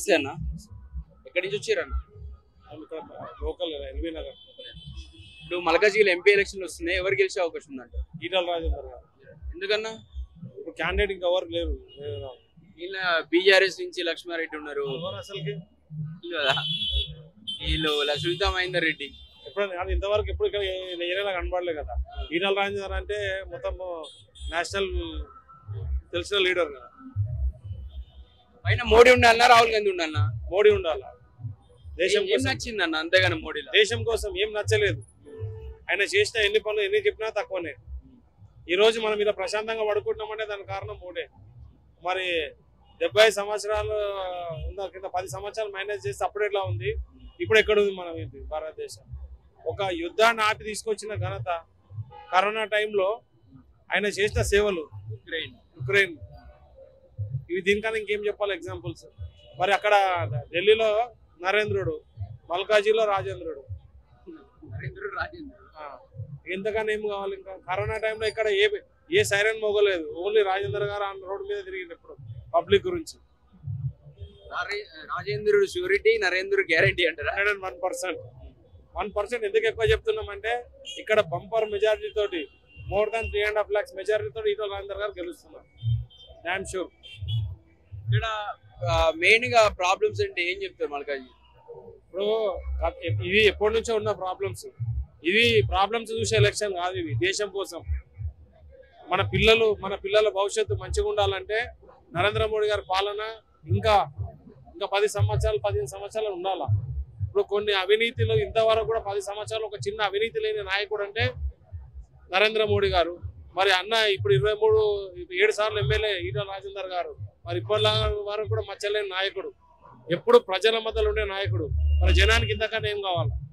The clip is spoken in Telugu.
నమస్తే అన్న ఎక్కడి నుంచి వచ్చారన్న లోకల్ ఎల్బీ నగర్ ఇప్పుడు మలకాజిగిరి ఎంపీ ఎలక్షన్లు వస్తున్నాయి ఎవరు గెలిచే అవకాశం ఉందంట ఈటల రాజేందర్ గారు ఎందుకన్నా ఇప్పుడు క్యాండిడేట్ ఇంకా ఎవరు లేరు లేరు. వీళ్ళ బీఆర్ఎస్ నుంచి లక్ష్మారెడ్డి ఉన్నారు ఎవరు అసలుకి వీళ్ళు కదా వీళ్ళు సునీతా మహేందర్ రెడ్డి ఎప్పుడు అది ఇంతవరకు ఎప్పుడు ఇక్కడ ఏ- ఏరియాలో కనబడలే కదా ఈటల రాజేందర్ అంటే మొత్తం నేషనల్ తెలిసిన లీడర్ కదా పైన మోడీ ఉండాలన్నా రాహుల్ గాంధీ ఉండాలన్నా మోడీ ఉండాలి దేశం ఏం కోసం నచ్చింది అన్న అంతేగాని మోడీలో దేశం కోసం ఏం నచ్చలేదు ఆయన చేసిన ఎన్ని పనులు ఎన్ని చెప్పినా తక్కువనే ఈ రోజు మనం మీద ప్రశాంతంగా పడుకుంటున్నామంటే దానికి కారణం మోడే మరి డెబ్బై సంవత్సరాలు ఉన్న కింద పది సంవత్సరాలు మేనేజ్ చేస్తే అప్పుడు ఎట్లా ఉంది ఇప్పుడు ఎక్కడ ఉంది మనం ఇది భారతదేశం ఒక యుద్ధాన్ని ఆపి తీసుకొచ్చిన ఘనత కరోనా టైంలో ఆయన చేసిన సేవలు ఉక్రెయిన్ ఉక్రెయిన్ ఇవి దీనికన్నా ఇంకేం చెప్పాలి ఎగ్జాంపుల్స్ మరి అక్కడ ఢిల్లీలో నరేంద్రుడు మల్కాజీలో రాజేంద్రుడు నరేంద్ర రాజేంద్ర ఆ, ఎంతకన్నా ఏం కావాలి ఇంకా కరోనా టైంలో ఇక్కడ ఏ ఏ సైరన్ మోగలేదు ఓన్లీ రాజేంద్ర గారు ఆ రోడ్డు మీద తిరిగింది ఎప్పుడు పబ్లిక్ గురించి రారే- రాజేంద్రుడు షూరిటీ నరేంద్రుడు గ్యారంటీ అంటారా hundred and one percent one percent ఎందుకు ఎక్కువ చెప్తున్నామంటే ఇక్కడ బంపర్ మెజారిటీ తోటి more than three and half lakhs majority తోటి ఈటల రాజేందర్ గారు గెలుస్తున్నారు డామ్ షూర్ ఇక్కడ మెయిన్ గా ప్రాబ్లమ్స్ అంటే ఏం చెప్తారు మల్కాజీ ఇప్పుడు ఇవి ఎప్పటి నుంచో ఉన్న ప్రాబ్లమ్స్ ఇవి ప్రాబ్లమ్స్ చూసే ఎలక్షన్ కాదు ఇవి దేశం కోసం మన పిల్లలు మన పిల్లల భవిష్యత్తు మంచిగా ఉండాలంటే నరేంద్ర మోడీ గారి పాలన ఇంకా ఇంకా పది సంవత్సరాలు పదిహేను సంవత్సరాలు ఉండాలా ఇప్పుడు కొన్ని అవినీతిలో ఇంతవరకు కూడా పది సంవత్సరాలు ఒక చిన్న అవినీతి లేని నాయకుడు అంటే నరేంద్ర మోడీ గారు మరి అన్న ఇప్పుడు ఇరవై మూడు ఏడు సార్లు ఎమ్మెల్యే ఈటల రాజేందర్ గారు మరి ఇప్పటి వరకు కూడా మచ్చలేని నాయకుడు ఎప్పుడు ప్రజల మధ్యలో ఉండే నాయకుడు మన జనానికి ఇంతకన్నా ఏం కావాలి